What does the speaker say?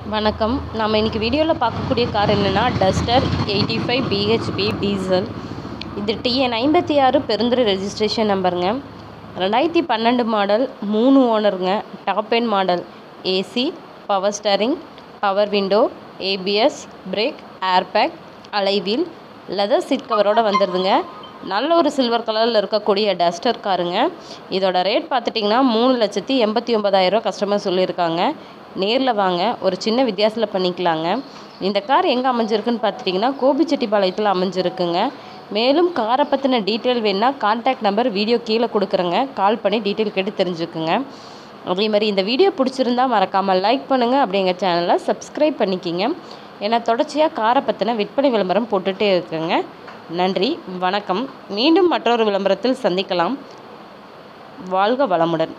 வணக்கம் நம்ம இன்றைக்கி வீடியோவில் பார்க்கக்கூடிய கார் என்னென்னா Duster eighty five BHP diesel இது டிஎன் ஐம்பத்தி ஆறு பெருந்துறை ரெஜிஸ்ட்ரேஷன் நம்பருங்க ரெண்டாயிரத்தி பன்னெண்டு மாடல் மூணு ஓனருங்க top end model AC power steering power window ABS brake airbag alloy wheel leather seat கவரோட வந்துடுதுங்க நல்ல ஒரு சில்வர் கலரில் இருக்கக்கூடிய டஸ்டர் காருங்க இதோட ரேட் பார்த்துட்டிங்கன்னா மூணு லட்சத்தி எண்பத்தி ஒம்பதாயிரம் கஸ்டமர் சொல்லியிருக்காங்க நேரில் வாங்க ஒரு சின்ன வித்தியாசத்தில் பண்ணிக்கலாங்க இந்த கார் எங்கே அமைஞ்சிருக்குன்னு பார்த்துட்டிங்கன்னா கோபிச்செட்டிப்பாளையத்தில் அமைஞ்சிருக்குங்க மேலும் காரை பற்றின டீட்டெயில் வேணுன்னா கான்டாக்ட் நம்பர் வீடியோ கீழே கொடுக்குறேங்க கால் பண்ணி டீட்டெயில் கேட்டு தெரிஞ்சுக்குங்க அதே மாதிரி இந்த வீடியோ பிடிச்சிருந்தா மறக்காமல் லைக் பண்ணுங்கள் அப்படி எங்கள் சேனலை சப்ஸ்கிரைப் பண்ணிக்கிங்க ஏன்னா தொடர்ச்சியாக காரை பற்றின விற்பனை விளம்பரம் போட்டுகிட்டே இருக்குங்க நன்றி வணக்கம் மீண்டும் மற்றொரு விளம்பரத்தில் சந்திக்கலாம் வாழ்க வளமுடன்